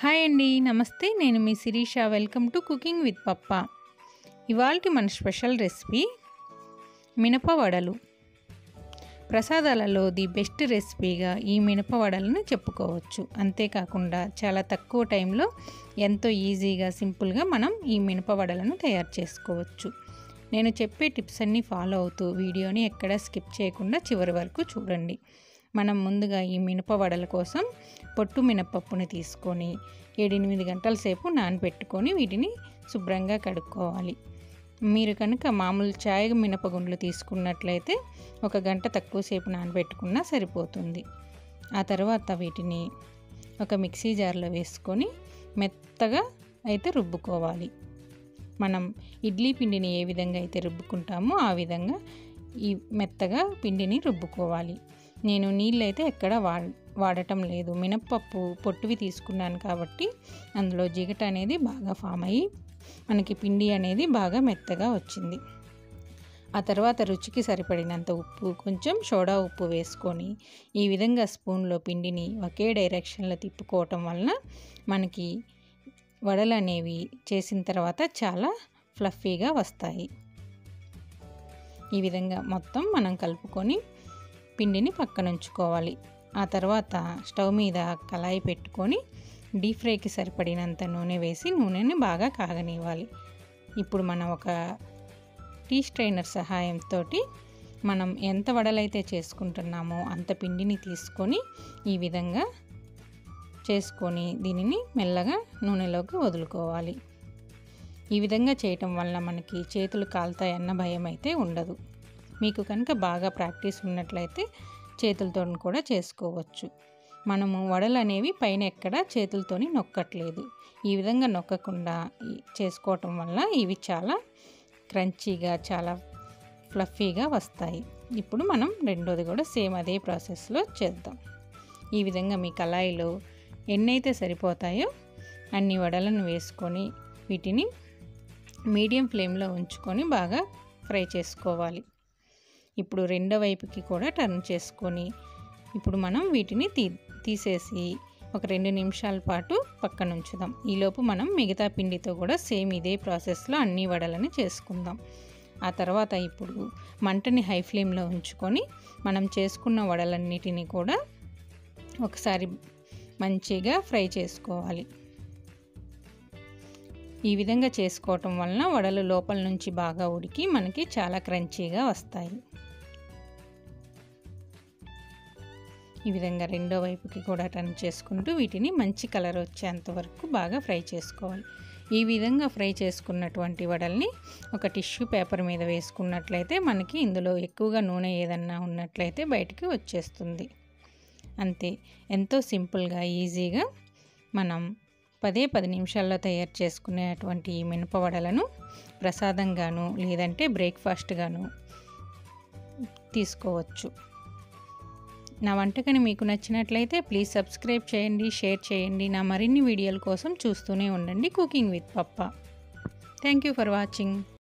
hi అండి నమస్తే నేను మీ Shirisha welcome to cooking with Pappa ఇవాళ మన స్పెషల్ రెసిపీ మినప వడలు ప్రసాదాలలో ది బెస్ట్ రెసిపీగా ఈ మినప వడలను చెప్పుకోవచ్చు అంతేకాకుండా చాలా తక్కువ టైంలో ఎంతో ఈజీగా సింపుల్గా మనం ఈ మినప వడలను తయారు చేసుకోవచ్చు నేను చెప్పే టిప్స్ అన్నీ ఫాలో అవుతూ వీడియోని ఎక్కడ స్కిప్ చేయకుండా చివరి వరకు చూడండి మనం ముందుగా ఈ మినప వడల కోసం పొట్టు మినపప్పుని తీసుకొని ఏడెనిమిది గంటల సేపు నానబెట్టుకొని వీటిని శుభ్రంగా కడుక్కోవాలి మీరు కనుక మామూలు చాయ్ మినపగుండ్లు తీసుకున్నట్లయితే ఒక గంట తక్కువసేపు నానబెట్టుకున్నా సరిపోతుంది ఆ తర్వాత వీటిని ఒక మిక్సీ జార్లో వేసుకొని మెత్తగా అయితే రుబ్బుకోవాలి మనం ఇడ్లీ పిండిని ఏ విధంగా అయితే రుబ్బుకుంటామో ఆ విధంగా ఈ మెత్తగా పిండిని రుబ్బుకోవాలి నేను నీళ్ళు అయితే ఎక్కడ వా వాడటం లేదు మినప్పప్పు పొట్టువి తీసుకున్నాను కాబట్టి అందులో జిగట అనేది బాగా ఫామ్ అయ్యి మనకి పిండి అనేది బాగా మెత్తగా వచ్చింది ఆ తర్వాత రుచికి సరిపడినంత ఉప్పు కొంచెం సోడా ఉప్పు వేసుకొని ఈ విధంగా స్పూన్లో పిండిని ఒకే డైరెక్షన్లో తిప్పుకోవటం వలన మనకి వడలు అనేవి చేసిన తర్వాత చాలా ఫ్లఫీగా వస్తాయి ఈ విధంగా మొత్తం మనం కలుపుకొని పిండిని పక్కన ఉంచుకోవాలి ఆ తర్వాత స్టవ్ మీద కళాయి పెట్టుకొని డీప్ ఫ్రైకి సరిపడినంత నూనె వేసి నూనెని బాగా కాగనివ్వాలి ఇప్పుడు మనం ఒక టీ స్ట్రైనర్ సహాయంతో మనం ఎంత వడలైతే చేసుకుంటున్నామో అంత పిండిని తీసుకొని ఈ విధంగా చేసుకొని దీనిని మెల్లగా నూనెలోకి వదులుకోవాలి ఈ విధంగా చేయటం వల్ల మనకి చేతులు కాలుతాయన్న భయం అయితే ఉండదు మీకు కనుక బాగా ప్రాక్టీస్ ఉన్నట్లయితే చేతులతో కూడా చేసుకోవచ్చు మనము వడలు అనేవి పైన ఎక్కడ చేతులతోని నొక్కట్లేదు ఈ విధంగా నొక్కకుండా చేసుకోవటం వల్ల ఇవి చాలా క్రంచీగా చాలా ఫ్లఫీగా వస్తాయి ఇప్పుడు మనం రెండోది కూడా సేమ్ అదే ప్రాసెస్లో చేద్దాం ఈ విధంగా మీ కళాయిలో ఎన్నైతే సరిపోతాయో అన్ని వడలను వేసుకొని వీటిని మీడియం ఫ్లేమ్లో ఉంచుకొని బాగా ఫ్రై చేసుకోవాలి ఇప్పుడు రెండో వైపుకి కూడా టర్న్ చేసుకొని ఇప్పుడు మనం వీటిని తీ తీసేసి ఒక రెండు నిమిషాల పాటు పక్కన ఉంచుదాం ఈలోపు మనం మిగతా పిండితో కూడా సేమ్ ఇదే ప్రాసెస్లో అన్ని వడలని చేసుకుందాం ఆ తర్వాత ఇప్పుడు మంటని హై ఫ్లేమ్లో ఉంచుకొని మనం చేసుకున్న వడలన్నిటిని కూడా ఒకసారి మంచిగా ఫ్రై చేసుకోవాలి ఈ విధంగా చేసుకోవటం వలన వడలు లోపల నుంచి బాగా ఉడికి మనకి చాలా క్రంచీగా వస్తాయి ఈ విధంగా రెండో వైపుకి కూడా టర్న్ చేసుకుంటూ వీటిని మంచి కలర్ వచ్చేంత వరకు బాగా ఫ్రై చేసుకోవాలి ఈ విధంగా ఫ్రై చేసుకున్నటువంటి వడల్ని ఒక టిష్యూ పేపర్ మీద వేసుకున్నట్లయితే మనకి ఇందులో ఎక్కువగా నూనె ఏదన్నా ఉన్నట్లయితే బయటికి వచ్చేస్తుంది అంతే ఎంతో సింపుల్గా ఈజీగా మనం పదే పది నిమిషాల్లో తయారు చేసుకునేటువంటి ఈ మినపవడలను ప్రసాదంగాను లేదంటే బ్రేక్ఫాస్ట్గాను తీసుకోవచ్చు నా వంటకని మీకు నచ్చినట్లయితే ప్లీజ్ సబ్స్క్రైబ్ చేయండి షేర్ చేయండి నా మరిన్ని వీడియోల కోసం చూస్తూనే ఉండండి cooking with Pappa thank you for watching